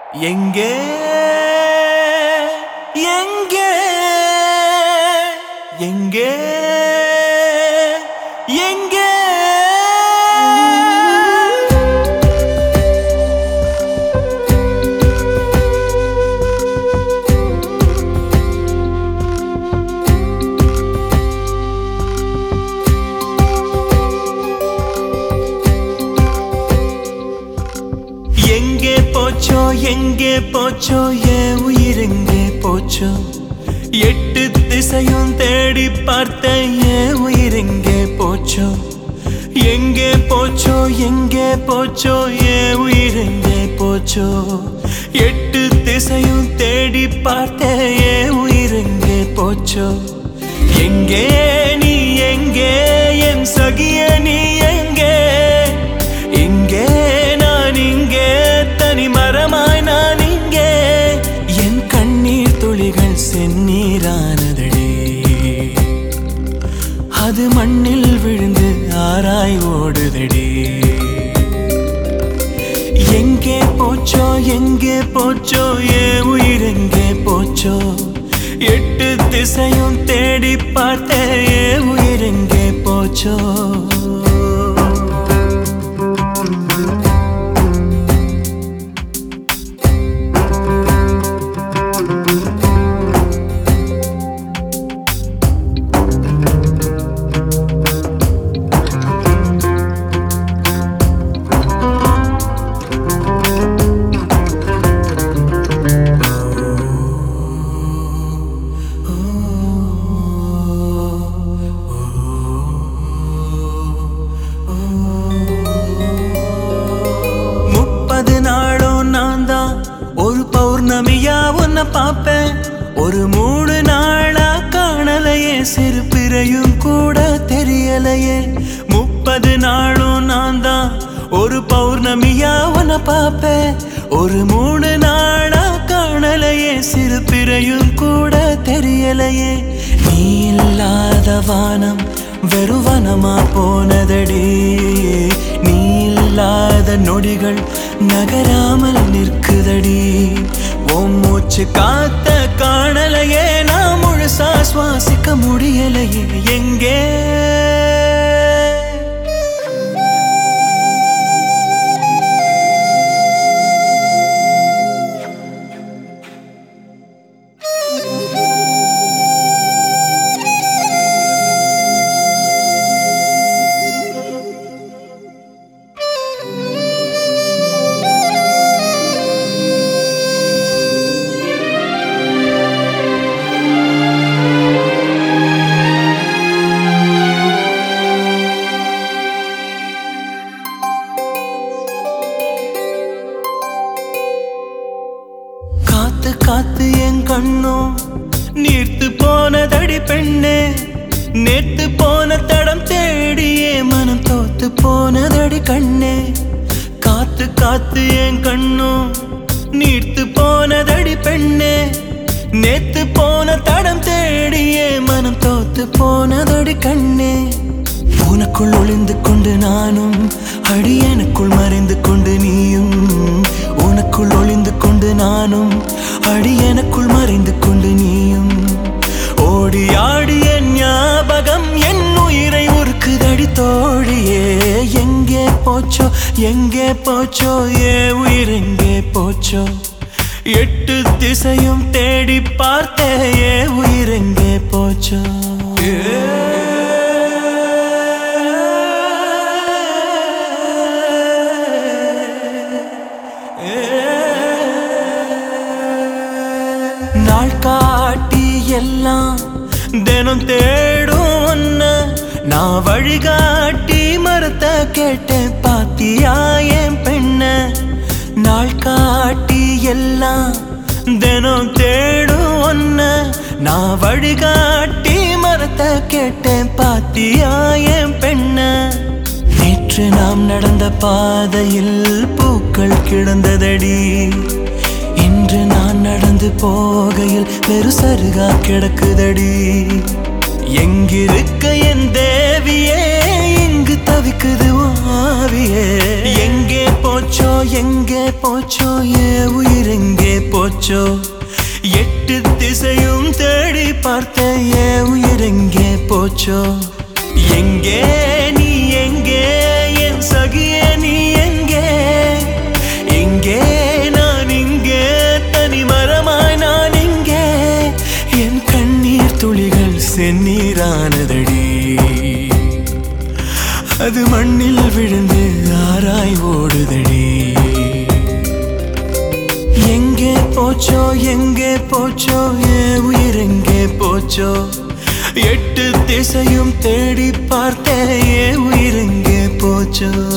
எங்கே எங்கே எங்கே எங்கே எங்கே போச்சோ எங்கே போச்சோ என் உயிர் எங்கே போச்சோ எட்டு திசையும் தேடி பார்த்த என் உயிர் எங்கே போச்சோ எங்கே போச்சோ எங்கே போச்சோ என் உயிர் எங்கே போச்சோ எட்டு திசையும் தேடி பார்த்த என் உயிர் எங்கே போச்சோ எங்கே நீ எங்கே என் சகிய நீ எங்கே இங்கே நான் இங்கே தனி மரமாய் நான் இங்கே என் கண்ணீர் துளிகள் செந்நீரானதடே அது மண்ணில் விழுந்து ஆராய் ஓடுதடே எங்கே போச்சோ எங்கே போச்சோ ஏ உயிர் எங்கே போச்சோ எட்டு திசையும் தேடி பார்த்தேன் ஏ உயிர் எங்கே போச்சோ முப்பது நாளும் நான் தான் ஒரு பௌர்ணமியா உன்னை பார்ப்பேன் ஒரு மூணு நாளா காணலையே சிறு பிறையும் கூட தெரியலையே முப்பது நாளும் நான் தான் ஒரு பௌர்ணமியா உன்னை பார்ப்பேன் ஒரு மூணு நாளா காணலையே சிறு பிறையும் கூட தெரியலையே நீ இல்லாத வானம் வெறுவனமா போனதடி நீ இல்லாத நொடிகள் நகராமல் நிற்குதடி உன் மூச்சு காத்த காணலையே நான் முழுசா சுவாசிக்க முடியலையே எங்கே காத்து காத்து என் கண்ணும் நீர்த்து போனதடி பெண்ணே நேத்து போன தடம் தேடியே மனம் தோத்து போனதடி கண்ணே காத்து காத்து என் கண்ணும் நீர்த்து போனதடி பெண்ணே நேத்து போன தடம் தேடியே மனம் தோத்து போனதடி கண்ணே உனக்குள் ஒளிந்து கொண்டு நானும் அடி எனக்குள் மறைந்து கொண்டு நீயும் உனக்குள் ஒளிந்து கொண்டு நானும் அடி எனக்குள் மறைந்து கொண்டு நீயும் ஓடி ஆடி என் ஞாபகம் என் உயிரை உருக்குதடி தோழியே எங்கே போச்சோ எங்கே போச்சோ ஏ உயிர் எங்கே போச்சோ எட்டு திசையும் தேடி பார்த்தே ஏ உயிர் எங்கே போச்சோ நாள் காட்டி எல்லாம் தினம் தேடும் ஒன்ன நான் வழிகாட்டி மரத்த கேட்டேன் பாத்தியா என் பெண்ண நாள் காட்டி எல்லாம் தினம் தேடும் ஒன்ன நான் வழிகாட்டி மரத்த கேட்டேன் பாத்தியா என் பெண்ண நேற்று நாம் நடந்த பாதையில் பூக்கள் கிடந்ததடி இன்று நான் நடந்து போகையில் வெறு சருகா கிடக்குதடி எங்கிருக்க என் தேவியே இங்கு தவிக்குது உன் ஆவியே எங்கே போச்சு போச்சோ எங்கே போச்சோ ஏ உயிர் எங்கே போச்சோ எட்டு திசையும் தேடி பார்த்தேன் ஏ உயிர் எங்கே போச்சோ எங்கே நீ எங்கே என் சகியே நீ எங்கே எங்கே நான் இங்கே தனி மரமாய் நான் இங்கே என் கண்ணீர் துளிகள் செந்நீரானதடி அது மண்ணில் விழுந்து ஆராய் ஓடுதடி எங்கே போச்சோ எங்கே போச்சோ ஏ உயிர் எங்கே போச்சோ எட்டு திசையும் தேடி பார்த்தேன் ஏ உயிர் எங்கே போச்சோ